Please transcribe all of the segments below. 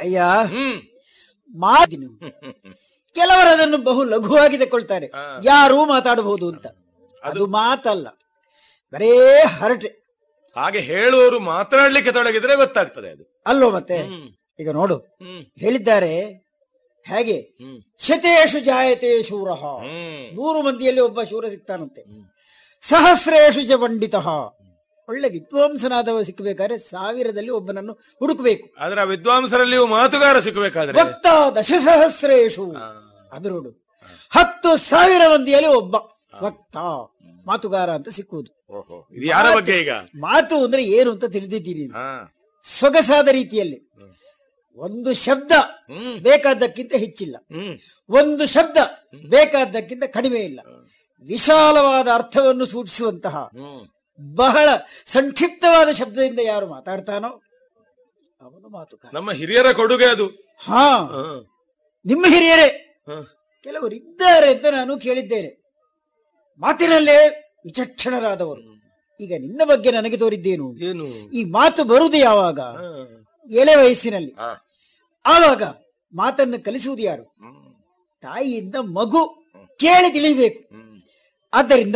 ಅಯ್ಯ ಹ್ಮ್ ಮಾತಿನ ಕೆಲವರು ಅದನ್ನು ಬಹು ಲಘುವಾಗಿ ತಗೊಳ್ತಾರೆ ಹಾ. ಯಾರೂ ಮಾತಾಡಬಹುದು ಅಂತ ಅದು ಮಾತಲ್ಲ ಬರೇ ಹರಟೆ ಹಾಗೆ ಹೇಳುವವರು ಮಾತನಾಡ್ಲಿಕ್ಕೆ ತೊಡಗಿದ್ರೆ ಗೊತ್ತಾಗ್ತದೆ ಅದು ಅಲ್ಲೋ ಮತ್ತೆ ಹ್ಮ್ ಈಗ ನೋಡು ಹ್ಮ್ ಹೇಳಿದ್ದಾರೆ ಹೇಗೆ ಹ್ಮ್ ಶತೇಶು ಜಾಯತೆ ಶೂರಃ ಹ್ಮ್ ನೂರು ಮಂದಿಯಲ್ಲಿ ಒಬ್ಬ ಶೂರ ಸಿಗ್ತಾನಂತೆ ಹ್ಮ್. ಸಹಸ್ರೇಶು ಚ ಪಂಡಿತ ಒಳ್ಳೆ ವಿದ್ವಾಂಸನಾದವ ಸಿಕ್ಕಬೇಕಾದ್ರೆ ಸಾವಿರದಲ್ಲಿ ಒಬ್ಬನನ್ನು ಹುಡುಕಬೇಕು ಆದ್ರೆ ಆ ವಿದ್ವಾಂಸರಲ್ಲಿಯೂ ಮಾತುಗಾರ ಸಿಕ್ಕಬೇಕಾದ್ರೆ ವಕ್ತ ದಶಸಹಸ್ರೇಶು ಆ, ಅದು ನೋಡು ಹತ್ತು ಸಾವಿರ ಮಂದಿಯಲ್ಲಿ ಒಬ್ಬ ವಕ್ತ ಮಾತುಗಾರ ಅಂತ ಸಿಕ್ಕುವುದು ಓಹೋ ಇದು ಯಾರ ಬಗ್ಗೆ ಈಗ ಮಾತು ಅಂದ್ರೆ ಏನು ಅಂತ ತಿಳಿದಿದ್ದೀನಿ ಹಾ ಸೊಗಸಾದ ರೀತಿಯಲ್ಲಿ ಒಂದು ಶಬ್ದ ಹ್ಮ್ ಬೇಕಾದ್ದಕ್ಕಿಂತ ಹೆಚ್ಚಿಲ್ಲ ಹ್ಮ್ ಒಂದು ಶಬ್ದ ಬೇಕಾದ್ದಕ್ಕಿಂತ ಕಡಿಮೆ ಇಲ್ಲ ವಿಶಾಲವಾದ ಅರ್ಥವನ್ನು ಸೂಚಿಸುವಂತಹ ಹ್ಮ್ ಬಹಳ ಸಂಕ್ಷಿಪ್ತವಾದ ಶಬ್ದದಿಂದ ಯಾರು ಮಾತಾಡ್ತಾನೋ ಅವನು ಮಾತುಗಾರ ನಮ್ಮ ಹಿರಿಯರ ಕೊಡುಗೆ ಅದು ಹಾ ಹಾ, ನಿಮ್ಮ ಹಿರಿಯರೇ ಹಾ. ಕೆಲವರು ಇದ್ದಾರೆ ಅಂತ ನಾನು ಕೇಳಿದ್ದೇನೆ ಮಾತಿನಲ್ಲೇ ವಿಚಕ್ಷಣರಾದವರು ಈಗ ನಿನ್ನ ಬಗ್ಗೆ ನನಗೆ ತೋರಿದ್ದೇನು ಏನು ಈ ಮಾತು ಬರುವುದು ಯಾವಾಗ ಹಾ, ಎಳೆ ವಯಸ್ಸಿನಲ್ಲಿ ಹಾ, ಆವಾಗ ಮಾತನ್ನು ಕಲಿಸುವುದು ಯಾರು ಹ್ಮ್, ತಾಯಿಯಿಂದ ಮಗು ಕೇಳಿ ತಿಳಿಬೇಕು ಹ್ಮ್, ಆದ್ದರಿಂದ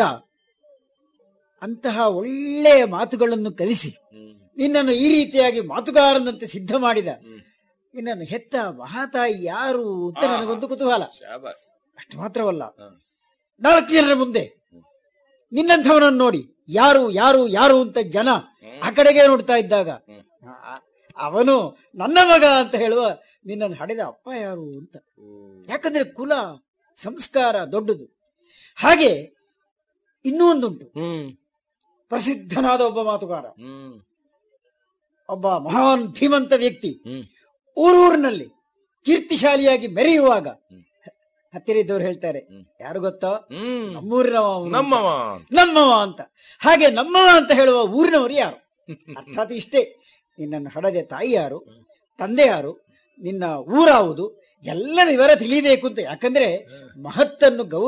ಅಂತಹ ಒಳ್ಳೆಯ ಮಾತುಗಳನ್ನು ಕಲಿಸಿ ಹ್ಮ್, ನಿನ್ನನ್ನು ಈ ರೀತಿಯಾಗಿ ಮಾತುಗಾರನಂತೆ ಸಿದ್ಧ ಮಾಡಿದ ಹ್ಮ್. ನಿನ್ನನ್ನು ಹೆತ್ತ ಮಹಾತಾಯಿ ಯಾರು ಅಂತ ನನಗೊಂದು ಕುತೂಹಲ ಶಾಬಾಸ್ ಅಷ್ಟು ಮಾತ್ರವಲ್ಲ ಹಾ. ನಾಲ್ಕು ಜನರ ಮುಂದೆ ನಿನ್ನಂಥವನನ್ನು ನೋಡಿ ಯಾರು ಯಾರು ಯಾರು ಅಂತ ಜನ ಆ ಕಡೆಗೆ ನೋಡ್ತಾ ಇದ್ದಾಗ ಹ್ಮ್. ಆ- ಅವನು ನನ್ನ ಮಗ ಅಂತ ಹೇಳುವ ನಿನ್ನನ್ನು ಹಡೆದ ಅಪ್ಪ ಯಾರು ಅಂತ ಯಾಕಂದ್ರೆ ಕುಲ ಸಂಸ್ಕಾರ ದೊಡ್ಡದು ಹಾಗೆ ಇನ್ನೂ ಒಂದುಂಟು ಹ್ಮ್ ಪ್ರಸಿದ್ಧನಾದ ಒಬ್ಬ ಮಾತುಗಾರ ಹ್ಮ್ ಒಬ್ಬ ಮಹಾನ್ ಧೀಮಂತ ವ್ಯಕ್ತಿ ಹ್ಮ್ ಊರೂರಿನಲ್ಲಿ ಕೀರ್ತಿಶಾಲಿಯಾಗಿ ಮೆರೆಯುವಾಗ ಹ್ಮ್. ಹತ್ತಿರ ಇದ್ದವ್ರು ಹೇಳ್ತಾರೆ ಹ್ಮ್. ಯಾರು ಗೊತ್ತೋ ಹ್ಮ್ ನಮ್ಮೂರಿನವ ಅವ್ನು. ನಮ್ಮವ ನಮ್ಮವ ಅಂತ ಹಾಗೆ ನಮ್ಮವ ಅಂತ ಹೇಳುವ ಊರಿನವರು ಯಾರು ಅರ್ಥಾತ್ ಇಷ್ಟೇ ನಿನ್ನನ್ನು ಹಡದೆ ತಾಯಿ ಯಾರು ತಂದೆ ಯಾರು ನಿನ್ನ ಊರಾವುದು ಎಲ್ಲ ವಿವರ ತಿಳಿಬೇಕು ಅಂತ ಯಾಕಂದ್ರೆ ಮಹತ್ತನ್ನು ಗೌರವ